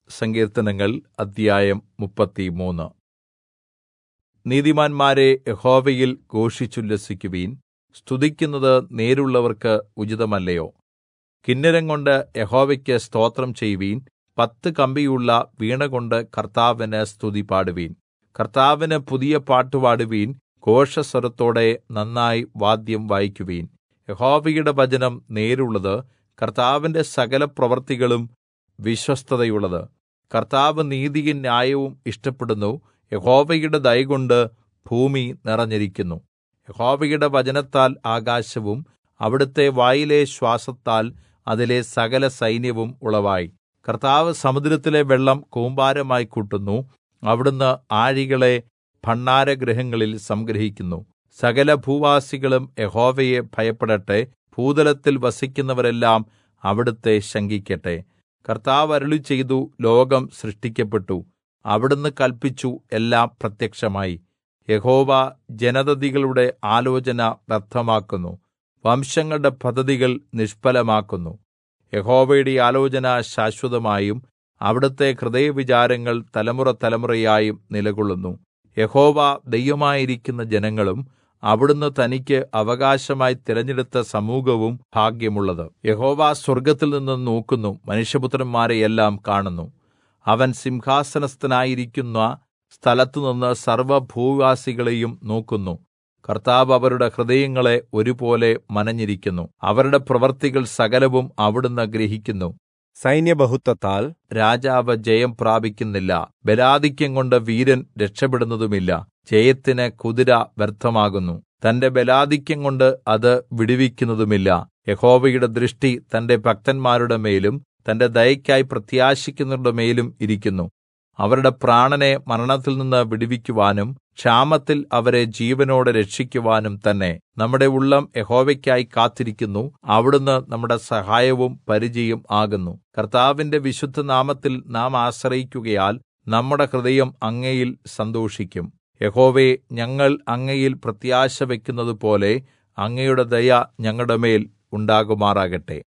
സങ്കീർത്തനങ്ങൾ അധ്യായം മുപ്പത്തിമൂന്ന് നീതിമാന്മാരേ യഹോവയിൽ ഘോഷിച്ചുല്ലസിക്കുവിൻ സ്തുതിക്കുന്നത് നേരുള്ളവർക്ക് ഉചിതമല്ലയോ കിന്നരം കൊണ്ട് യഹോവയ്ക്ക് സ്തോത്രം ചെയ്യുവിൻ പത്ത് കമ്പിയുള്ള വീണകൊണ്ട് കർത്താവിന് സ്തുതി പാടുവിൻ കർത്താവിന് പുതിയ പാട്ട് പാടുവിൻ ഘോഷസ്വരത്തോടെ നന്നായി വാദ്യം വായിക്കുവിൻ യഹോവയുടെ വചനം നേരുള്ളത് കർത്താവിന്റെ സകല പ്രവൃത്തികളും വിശ്വസ്തതയുള്ളത് കർത്താവ് നീതിയും ന്യായവും ഇഷ്ടപ്പെടുന്നു യഹോവയുടെ ദയകൊണ്ട് ഭൂമി നിറഞ്ഞിരിക്കുന്നു യഹോവയുടെ വചനത്താൽ ആകാശവും അവിടുത്തെ വായിലെ ശ്വാസത്താൽ അതിലെ സകല സൈന്യവും ഉളവായി കർത്താവ് സമുദ്രത്തിലെ വെള്ളം കൂമ്പാരമായി കൂട്ടുന്നു അവിടുന്ന് ആഴികളെ ഭണ്ഡാരഗൃഹങ്ങളിൽ സംഗ്രഹിക്കുന്നു സകല ഭൂവാസികളും യഹോവയെ ഭയപ്പെടട്ടെ ഭൂതലത്തിൽ വസിക്കുന്നവരെല്ലാം അവിടുത്തെ ശങ്കിക്കട്ടെ കർത്താവ് അരുളിച്ചെയ്തു ലോകം സൃഷ്ടിക്കപ്പെട്ടു അവിടുന്ന് കല്പിച്ചു എല്ലാം പ്രത്യക്ഷമായി യഹോവ ജനതതികളുടെ ആലോചന വ്യർത്ഥമാക്കുന്നു വംശങ്ങളുടെ പദ്ധതികൾ നിഷ്ഫലമാക്കുന്നു യഹോവയുടെ ആലോചന ശാശ്വതമായും അവിടുത്തെ ഹൃദയവിചാരങ്ങൾ തലമുറ തലമുറയായും നിലകൊള്ളുന്നു യഹോവ ദൈവമായിരിക്കുന്ന ജനങ്ങളും അവിടുന്ന് തനിക്ക് അവകാശമായി തിരഞ്ഞെടുത്ത സമൂഹവും ഭാഗ്യമുള്ളത് യഹോവ സ്വർഗ്ഗത്തിൽ നിന്ന് നോക്കുന്നു മനുഷ്യപുത്രന്മാരെയെല്ലാം കാണുന്നു അവൻ സിംഹാസനസ്ഥനായിരിക്കുന്ന സ്ഥലത്തുനിന്ന് സർവ്വഭൂവാസികളെയും നോക്കുന്നു കർത്താവ് അവരുടെ ഹൃദയങ്ങളെ ഒരുപോലെ മനഞ്ഞിരിക്കുന്നു അവരുടെ പ്രവൃത്തികൾ സകലവും അവിടുന്ന് ഗ്രഹിക്കുന്നു സൈന്യബഹുത്വത്താൽ രാജാവ് ജയം പ്രാപിക്കുന്നില്ല ബലാധിക്യം കൊണ്ട് വീരൻ രക്ഷപ്പെടുന്നതുമില്ല ജയത്തിന് കുതിര വ്യർത്ഥമാകുന്നു തന്റെ ബലാധിക്യം കൊണ്ട് അത് വിടുവിക്കുന്നതുമില്ല യഹോവയുടെ ദൃഷ്ടി തന്റെ ഭക്തന്മാരുടെ മേലും തന്റെ ദയയ്ക്കായി പ്രത്യാശിക്കുന്നവരുടെ മേലും ഇരിക്കുന്നു അവരുടെ പ്രാണനെ മരണത്തിൽ നിന്ന് വിടുവിക്കുവാനും ക്ഷാമത്തിൽ അവരെ ജീവനോടെ രക്ഷിക്കുവാനും തന്നെ നമ്മുടെ ഉള്ളം യഹോവയ്ക്കായി കാത്തിരിക്കുന്നു അവിടുന്ന് നമ്മുടെ സഹായവും പരിചയും ആകുന്നു കർത്താവിന്റെ വിശുദ്ധനാമത്തിൽ നാം ആശ്രയിക്കുകയാൽ നമ്മുടെ ഹൃദയം അങ്ങയിൽ സന്തോഷിക്കും യഹോവേ ഞങ്ങൾ അങ്ങയിൽ പ്രത്യാശ വയ്ക്കുന്നതുപോലെ അങ്ങയുടെ ദയ ഞങ്ങളുടെ മേൽ ഉണ്ടാകുമാറാകട്ടെ